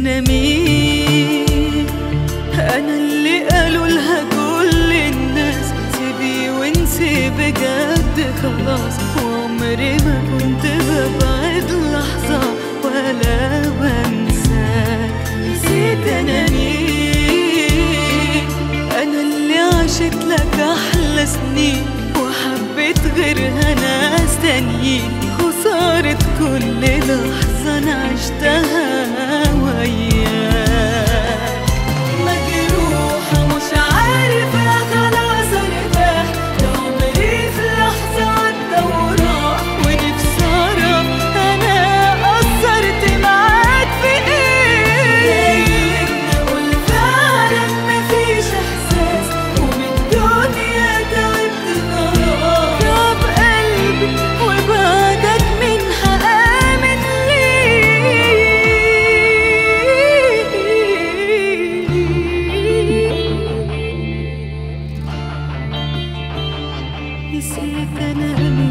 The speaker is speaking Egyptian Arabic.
انا مين انا اللي قالوا لها كل الناس سيبي وانسي بجد خلاص وعمري ما كنت ببعد لحظة ولا بنساك نسيت انا مين انا اللي عشت لك احلى سنين وحبيت غيرها ناس تانيين خسارة كل لحظة انا عشتها وياك مجروحة مش عارفة خلاص ارتاح ده عمري في لحظة عدى وراح ونفسي اعرف انا قصرت معاك في ايه قول فعلا مفيش احساس ومن الدنيا تعبت خلاص تعب قلبي وبعدك منها امن ليه نسيت انا مين